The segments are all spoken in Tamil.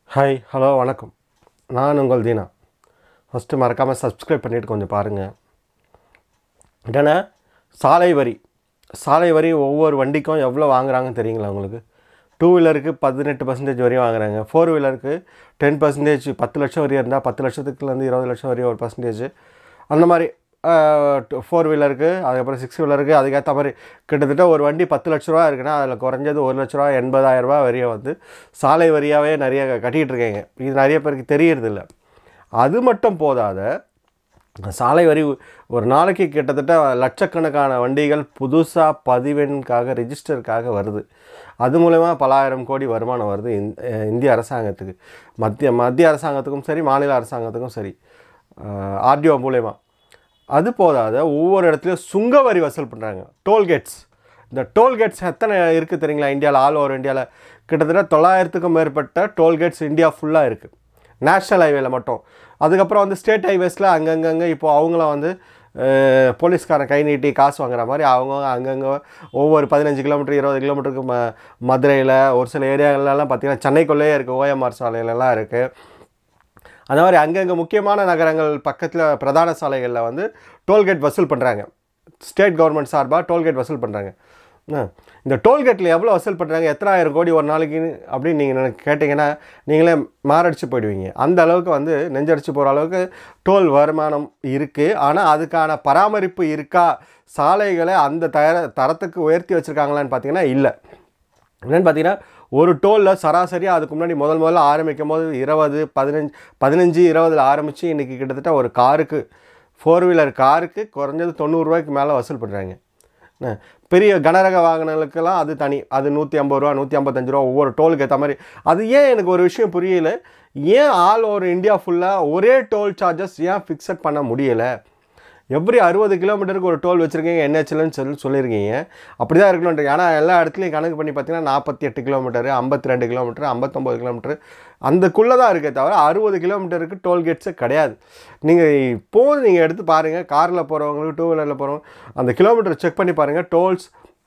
ஹாய் ஹலோ வணக்கம் நான் உங்கள் தீனா ஃபஸ்ட்டு மறக்காமல் சப்ஸ்கிரைப் பண்ணிவிட்டு கொஞ்சம் பாருங்கள் என்னென்னா சாலை வரி சாலை வரி ஒவ்வொரு வண்டிக்கும் எவ்வளோ வாங்குறாங்கன்னு தெரியுங்களா உங்களுக்கு டூ வீலருக்கு பதினெட்டு பர்சன்டேஜ் வரையும் வாங்குறாங்க ஃபோர் வீலருக்கு டென் பர்சன்டேஜ் பத்து லட்சம் வரையும் இருந்தால் பத்து லட்சத்துக்குலேருந்து இருபது லட்சம் வரையும் ஒரு பர்சன்டேஜ் அந்த மாதிரி ஃபோர் வீலருக்கு அதுக்கப்புறம் சிக்ஸ் வீலருக்கு அதுக்கேற்ற மாதிரி கிட்டத்தட்ட ஒரு வண்டி பத்து லட்ச ரூபா இருக்குன்னா அதில் குறைஞ்சது ஒரு லட்ச ரூபா எண்பதாயிரம் ரூபா வரையும் வந்து சாலை வரியாகவே நிறைய கட்டிகிட்டு இருக்கீங்க இது நிறைய பேருக்கு தெரியறதில்ல அது மட்டும் போதாத சாலை வரி ஒரு நாளைக்கு கிட்டத்தட்ட லட்சக்கணக்கான வண்டிகள் புதுசாக பதிவெண்காக ரிஜிஸ்டருக்காக வருது அது மூலயமா பலாயிரம் கோடி வருமானம் வருது இந்த- அஹ் இந்திய அரசாங்கத்துக்கு மத்திய மத்திய அரசாங்கத்துக்கும் சரி மாநில அரசாங்கத்துக்கும் சரி ஆர்டிஓ மூலயமா அது போதாத ஒவ்வொரு இடத்துலையும் சுங்க வரி வசூல் பண்ணுறாங்க டோல்கேட்ஸ் இந்த டோல்கேட்ஸ் எத்தனை இருக்குது தெரியுங்களா இந்தியாவில் ஆல் ஓவர் இந்தியாவில் கிட்டத்தட்ட தொள்ளாயிரத்துக்கும் மேற்பட்ட டோல்கேட்ஸ் இந்தியா ஃபுல்லாக இருக்குது நேஷ்னல் ஹைவேல மட்டும் அதுக்கப்புறம் வந்து ஸ்டேட் ஹைவேஸில் அங்கங்கங்கே இப்போ அவங்களும் வந்து அஹ், போலீஸ்காரன் கை நீட்டி காசு வாங்குற மாதிரி அவங்க அங்கங்கே ஒவ்வொரு பதினஞ்சு கிலோமீட்டர் இருபது கிலோமீட்டருக்கு ம மதுரையில் ஒரு சில ஏரியாவிலலாம் பார்த்தீங்கன்னா சென்னைக்குள்ளேயே இருக்குது ஓஎம்ஆர் சாலையிலலாம் இருக்குது அந்த மாதிரி அங்கங்கே முக்கியமான நகரங்கள் பக்கத்தில் பிரதான சாலைகளில் வந்து டோல்கேட் வசூல் பண்ணுறாங்க ஸ்டேட் கவர்மெண்ட் சார்பாக டோல்கேட் வசூல் பண்ணுறாங்க இந்த டோல்கேட்டில் எவ்வளோ வசூல் பண்ணுறாங்க எத்தனை ஆயிரம் கோடி ஒரு நாளைக்கு அப்படின்னு நீங்கள் எனக்கு கேட்டிங்கன்னா நீங்களே மாரடிச்சு போயிடுவீங்க அந்த அளவுக்கு வந்து நெஞ்சடிச்சு போகிற அளவுக்கு டோல் வருமானம் இருக்குது ஆனால் அதுக்கான பராமரிப்பு இருக்கா சாலைகளை அந்த தர தரத்துக்கு உயர்த்தி வச்சுருக்காங்களான்னு பார்த்தீங்கன்னா இல்லை என்னென்னு பார்த்தீங்கன்னா ஒரு டோலில் சராசரியாக அதுக்கு முன்னாடி முதல் முதல்ல ஆரம்பிக்கும் போது இருபது பதினஞ்சு பதினஞ்சு இருபதில் ஆரம்பித்து இன்றைக்கி கிட்டத்தட்ட ஒரு காருக்கு ஃபோர் வீலர் காருக்கு குறைஞ்சது தொண்ணூறுரூவாய்க்கு மேலே வசூல் பண்ணுறாங்க என்ன, பெரிய கனரக வாகனங்களுக்கெல்லாம் அது தனி அது நூற்றி ஐம்பது ரூபா நூற்றி ஐம்பத்தஞ்சு ரூபா ஒவ்வொரு டோலுக்கு ஏற்ற மாதிரி அது ஏன் எனக்கு ஒரு விஷயம் புரியல ஏன் ஆல் ஓவர் இந்தியா ஃபுல்லாக ஒரே டோல் சார்ஜஸ் ஏன் ஃபிக்ஸட் பண்ண முடியலை எவ்ரி அறுபது கிலோமீட்டருக்கு ஒரு டோல் வச்சுருக்கீங்க என்ஹெச்லன்னு சொல்லி சொல்லியிருக்கீங்க அப்படி தான் இருக்கணுன்றீங்க ஆனால் எல்லா இடத்துலையும் கணக்கு பண்ணி பார்த்தீங்கன்னா நாற்பத்தி எட்டு கிலோமீட்டர் ஐம்பத்தி ரெண்டு கிலோமீட்டர் ஐம்பத்தொம்போது கிலோமீட்டர் அந்தக்குள்ளே தான் இருக்கே தவிர அறுபது கிலோமீட்டருக்கு டோல்கேட்ஸே கிடையாது நீங்கள் இப்போது நீங்கள் எடுத்து பாருங்கள் காரில் போகிறவங்களுக்கு டூ வீலரில் போகிறவங்க அந்த கிலோமீட்டர் செக் பண்ணி பாருங்கள் டோல்ஸ்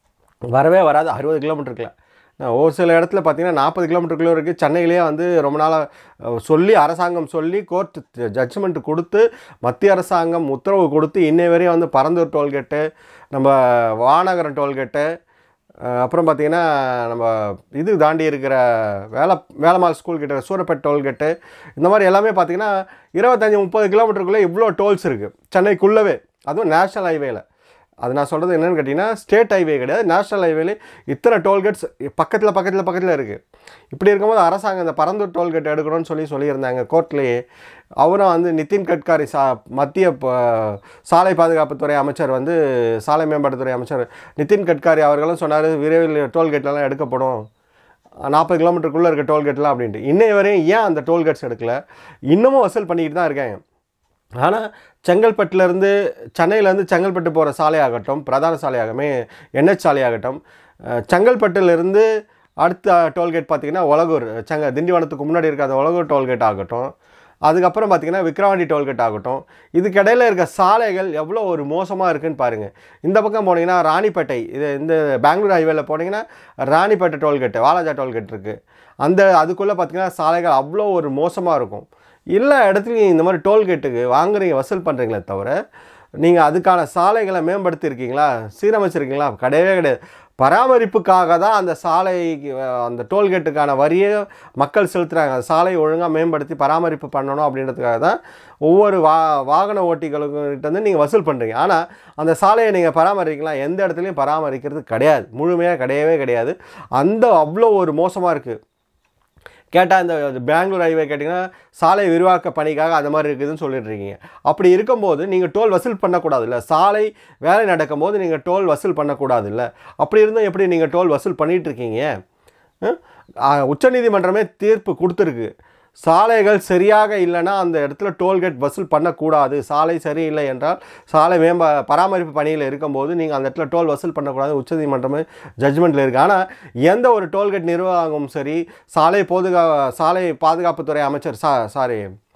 வரவே வராது அறுபது கிலோமீட்டருக்குல நான் ஒரு சில இடத்துல பார்த்தீங்கன்னா நாற்பது கிலோமீட்டருக்குள்ளே இருக்குது சென்னையிலேயே வந்து ரொம்ப நாளாக சொல்லி அரசாங்கம் சொல்லி கோர்ட் ஜட்ஜ்மெண்ட் கொடுத்து மத்திய அரசாங்கம் உத்தரவு கொடுத்து இன்னை வரையும் வந்து பரந்தூர் டோல்கேட்டு நம்ம வானகரம் டோல்கேட்டு அஹ் அப்புறம் பார்த்தீங்கன்னா நம்ம இது தாண்டி இருக்கிற வேலை வேலம்மாள் ஸ்கூல் கிட்ட சூரப்பேட் டோல்கேட்டு இந்த மாதிரி எல்லாமே பார்த்தீங்கன்னா இருபத்தஞ்சி முப்பது கிலோமீட்டருக்குள்ளே இவ்வளோ டோல்ஸ் இருக்குது சென்னைக்குள்ளவே அதுவும் நேஷ்னல் ஹைவேல அது நான் சொல்கிறது என்னென்னு கேட்டிங்கன்னா ஸ்டேட் ஹைவே கிடையாது நேஷ்னல் ஹைவேல இத்தனை டோல்கேட்ஸ் பக்கத்தில் பக்கத்தில் பக்கத்தில் இருக்குது இப்படி இருக்கும்போது அரசாங்கம் இந்த பரந்தூர் டோல்கேட் எடுக்கணும்னு சொல்லி சொல்லியிருந்தாங்க கோர்ட்லேயே அவரும் வந்து நிதின் கட்காரி சா மத்திய ப- சாலை பாதுகாப்புத்துறை அமைச்சர் வந்து சாலை மேம்பாட்டுத்துறை அமைச்சர் நிதின் கட்காரி அவர்களும் சொன்னார் விரைவில் டோல்கேட்லாம் எடுக்கப்படும் நாற்பது கிலோமீட்டருக்குள்ளே இருக்க டோல்கேட்லாம் அப்படின்ட்டு இன்னை வரையும் ஏன் அந்த டோல்கேட்ஸ் எடுக்கல இன்னமும் வசூல் பண்ணிக்கிட்டு தான் இருக்காங்க ஆனால் செங்கல்பட்டுலேருந்து சென்னையிலேருந்து செங்கல்பட்டு போகிற சாலையாகட்டும் பிரதான சாலையாகமே என்ஹெச் சாலையாகட்டும் அஹ், செங்கல்பட்டுலேருந்து அடுத்த டோல்கேட் பார்த்திங்கன்னா ஒலகூர் செங்க திண்டிவனத்துக்கு முன்னாடி இருக்க அந்த ஒலகூர் டோல்கேட் ஆகட்டும் அதுக்கப்புறம் பார்த்திங்கன்னா விக்ரவாண்டி டோல்கேட் ஆகட்டும் இதுக்கிடையில் இருக்க சாலைகள் எவ்வளோ ஒரு மோசமாக இருக்குன்னு பாருங்கள் இந்த பக்கம் போனீங்கன்னா ராணிப்பேட்டை இது இந்த பெங்களூர் ஹைவேல போனீங்கன்னா ராணிப்பேட்டை டோல்கேட்டு வாலாஜா டோல்கேட் இருக்குது அந்த அதுக்குள்ளே பார்த்திங்கன்னா சாலைகள் அவ்வளோ ஒரு மோசமாக இருக்கும் எல்லா இடத்துலையும் இந்த மாதிரி டோல்கேட்டுக்கு வாங்குறீங்க வசூல் பண்ணுறீங்களே தவிர நீங்கள் அதுக்கான சாலைகளை மேம்படுத்தியிருக்கீங்களா சீரமைச்சிருக்கீங்களா கிடையவே கிடையாது பராமரிப்புக்காக தான் அந்த சாலை அந்த டோல்கேட்டுக்கான வரியை மக்கள் செலுத்துகிறாங்க அந்த சாலையை ஒழுங்காக மேம்படுத்தி பராமரிப்பு பண்ணணும் அப்படின்றதுக்காக தான் ஒவ்வொரு வா வாகன ஓட்டிகளுக்கிட்ட வந்து நீங்கள் வசூல் பண்ணுறீங்க ஆனால் அந்த சாலையை நீங்கள் பராமரிக்கலாம் எந்த இடத்துலையும் பராமரிக்கிறது கிடையாது முழுமையாக கிடையவே கிடையாது அந்த அவ்வளோ ஒரு மோசமாக இருக்குது கேட்டால் இந்த பெங்களூர் ஹைவே கேட்டிங்கன்னா சாலை விரிவாக்க பணிக்காக அந்த மாதிரி இருக்குதுன்னு சொல்லிட்டு இருக்கீங்க அப்படி இருக்கும்போது நீங்கள் டோல் வசூல் பண்ணக்கூடாதுல்ல சாலை வேலை நடக்கும்போது நீங்கள் டோல் வசூல் பண்ணக்கூடாதுல்ல அப்படி இருந்தும் எப்படி நீங்கள் டோல் வசூல் பண்ணிட்டு இருக்கீங்க ஹம்? ஆ, உச்சநீதிமன்றமே தீர்ப்பு கொடுத்துருக்கு சாலைகள் சரியாக இல்லைன்னா அந்த இடத்துல டோல்கேட் வசூல் பண்ணக்கூடாது சாலை சரியில்லை என்றால் சாலை மேம்பா பராமரிப்பு பணியில் இருக்கும்போது நீங்கள் அந்த இடத்துல டோல் வசூல் பண்ணக்கூடாது உச்சநீதிமன்றமே ஜட்ஜ்மெண்ட்டில் இருக்குது ஆனால் எந்த ஒரு டோல்கேட் நிர்வாகமும் சரி சாலை பாதுகா சாலை பாதுகாப்புத்துறை அமைச்சர் சா சாரி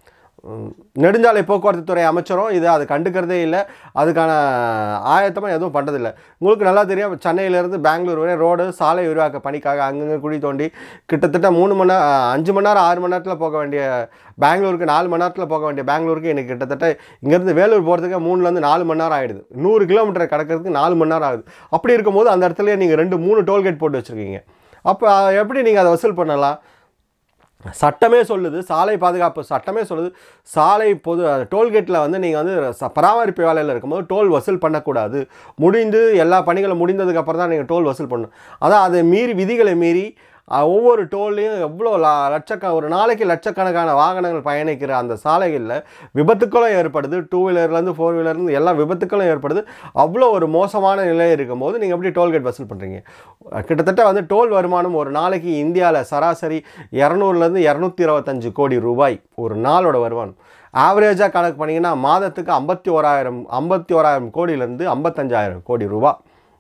ம், நெடுஞ்சாலை போக்குவரத்து துறை அமைச்சரும் இது அது கண்டுக்கிறதே இல்லை அதுக்கான ஆயத்தமாக எதுவும் பண்ணுறதில்ல உங்களுக்கு நல்லா தெரியும் சென்னையிலேருந்து பெங்களூர் வரை ரோடு சாலை விரிவாக்க பணிக்காக அங்கங்கே குழி தோண்டி கிட்டத்தட்ட மூணு மணி நேரம் அஞ்சு மணி நேரம் ஆறு மணி நேரத்தில் போக வேண்டிய பெங்களூருக்கு நாலு மணி நேரத்தில் போக வேண்டிய பெங்களூருக்கு எனக்கு கிட்டத்தட்ட இங்கேருந்து வேலூர் போகிறதுக்கு மூணுலேருந்து நாலு மணி நேரம் ஆகிடுது நூறு கிலோமீட்டர் கடக்கிறதுக்கு நாலு மணி நேரம் ஆகுது அப்படி இருக்கும்போது அந்த இடத்துல நீங்கள் ரெண்டு மூணு டோல்கேட் போட்டு வச்சுருக்கீங்க அப்போ எப்படி நீங்கள் அதை வசூல் பண்ணலாம் சட்டமே சொல்லுது சாலை பாதுகாப்பு சட்டமே சொல்லுது சாலை பொது டோல்கேட்டில் வந்து நீங்கள் வந்து ச- பராமரிப்பு வேலையில் இருக்கும்போது டோல் வசூல் பண்ணக்கூடாது முடிந்து எல்லா பணிகளும் முடிந்ததுக்கு அப்புறம் தான் நீங்கள் டோல் வசூல் பண்ணணும் அதான் அதை மீறி விதிகளை மீறி அஹ், ஒவ்வொரு டோல்லையும் எவ்வளோ ல லட்சக்க ஒரு நாளைக்கு லட்சக்கணக்கான வாகனங்கள் பயணிக்கிற அந்த சாலைகளில் விபத்துக்களும் ஏற்படுது டூ வீலர்லேருந்து ஃபோர் வீலர்லேருந்து எல்லா விபத்துக்களும் ஏற்படுது அவ்வளோ ஒரு மோசமான நிலை இருக்கும்போது நீங்கள் எப்படி டோல்கேட் வசூல் பண்ணுறீங்க கிட்டத்தட்ட வந்து டோல் வருமானம் ஒரு நாளைக்கு இந்தியாவில் சராசரி இரநூறுலேருந்து இரநூத்தி இருபத்தஞ்சு கோடி ரூபாய் ஒரு நாளோட வருமானம் ஆவரேஜாக கணக்கு பண்ணிங்கன்னா மாதத்துக்கு ஐம்பத்தி ஓராயிரம் ஐம்பத்தி ஓராயிரம் கோடியிலேருந்து ஐம்பத்தஞ்சாயிரம் கோடி ரூபாய்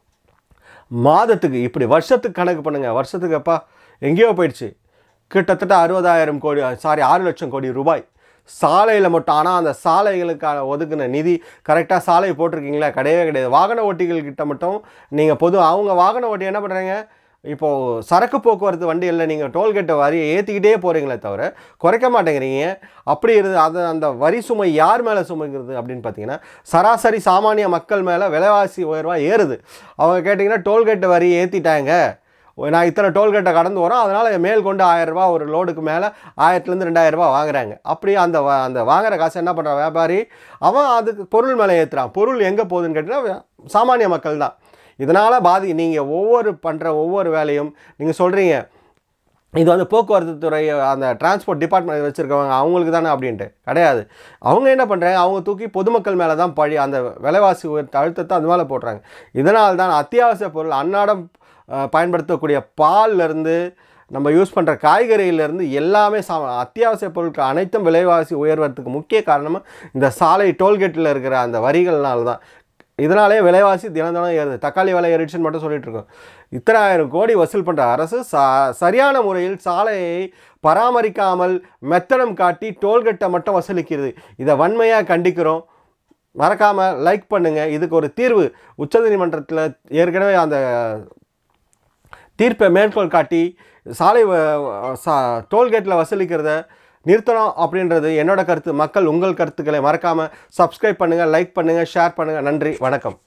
மாதத்துக்கு இப்படி வருஷத்துக்கு கணக்கு பண்ணுங்கள் வருஷத்துக்கு அப்பா எங்கேயோ போயிடுச்சு கிட்டத்தட்ட அறுபதாயிரம் கோடி சாரி ஆறு லட்சம் கோடி ரூபாய் சாலையில் மட்டும் ஆனால் அந்த சாலைகளுக்கான ஒதுக்கின நிதி கரெக்டாக சாலை போட்டிருக்கீங்களா கிடையவே கிடையாது வாகன ஓட்டிகள் கிட்ட மட்டும் நீங்கள் பொது அவங்க வாகன ஓட்டி என்ன பண்ணுறாங்க இப்போது சரக்கு போக்குவரத்து வண்டிகளில் நீங்கள் டோல்கேட்டை வரியை ஏற்றிக்கிட்டே போகிறீங்களே தவிர குறைக்க மாட்டேங்கிறீங்க அப்படி இருந்து அது அந்த வரி சுமை யார் மேலே சுமைங்கிறது அப்படின்னு பார்த்தீங்கன்னா சராசரி சாமானிய மக்கள் மேலே விலைவாசி உயர்வாக ஏறுது அவங்க கேட்டிங்கன்னா டோல்கேட்டு வரி ஏற்றிட்டாங்க நான் இத்தனை டோல்கேட்டை கடந்து வரோம் அதனால் மேல் கொண்டு ஆயிரரூபா ஒரு லோடுக்கு மேலே ஆயிரத்துலேருந்து ரெண்டாயிரரூபா வாங்குறாங்க அப்படியே அந்த வ- அந்த வாங்குற காசு என்ன பண்ணுறான் வியாபாரி அவன் அதுக்கு பொருள் மேலே ஏற்றுறான் பொருள் எங்கே போகுதுன்னு கேட்டிங்கன்னா சாமானிய மக்கள் தான் இதனால் பாதி நீங்கள் ஒவ்வொரு பண்ணுற ஒவ்வொரு வேலையும் நீங்கள் சொல்கிறீங்க இது வந்து போக்குவரத்து துறை அந்த டிரான்ஸ்போர்ட் டிபார்ட்மெண்ட் வச்சுருக்கவங்க அவங்களுக்கு தானே அப்படின்ட்டு கிடையாது அவங்க என்ன பண்ணுறாங்க அவங்க தூக்கி பொதுமக்கள் மேலே தான் பழி அந்த விலைவாசி உயர்த்த அழுத்தத்தை அது மேலே போடுறாங்க இதனால் தான் அத்தியாவசிய பொருள் அன்னாடம் அஹ், பயன்படுத்தக்கூடிய பால்லேருந்து நம்ம யூஸ் பண்ணுற காய்கறியிலேருந்து எல்லாமே சா அத்தியாவசிய பொருட்கள் அனைத்தும் விலைவாசி உயர்வதற்கு முக்கிய காரணமாக இந்த சாலை டோல்கேட்டில் இருக்கிற அந்த வரிகள்னால தான் இதனாலே விலைவாசி தினம் தினம் ஏறுது தக்காளி விலை ஏறிடுச்சுன்னு மட்டும் சொல்லிட்டு இருக்கோம் இத்தனாயிரம் கோடி வசூல் பண்ணுற அரசு சா சரியான முறையில் சாலையை பராமரிக்காமல் மெத்தனம் காட்டி டோல்கேட்டை மட்டும் வசூலிக்கிறது இதை வன்மையாக கண்டிக்கிறோம் மறக்காமல் லைக் பண்ணுங்கள் இதுக்கு ஒரு தீர்வு உச்சநீதிமன்றத்தில் ஏற்கனவே அந்த தீர்ப்பை மேற்கோள் காட்டி சாலை வ- சா டோல்கேட்டில் வசூலிக்கிறத நிறுத்தணும் அப்படின்றது என்னோட கருத்து மக்கள் உங்கள் கருத்துக்களை மறக்காமல் சப்ஸ்கிரைப் பண்ணுங்கள் லைக் பண்ணுங்கள் ஷேர் பண்ணுங்கள் நன்றி வணக்கம்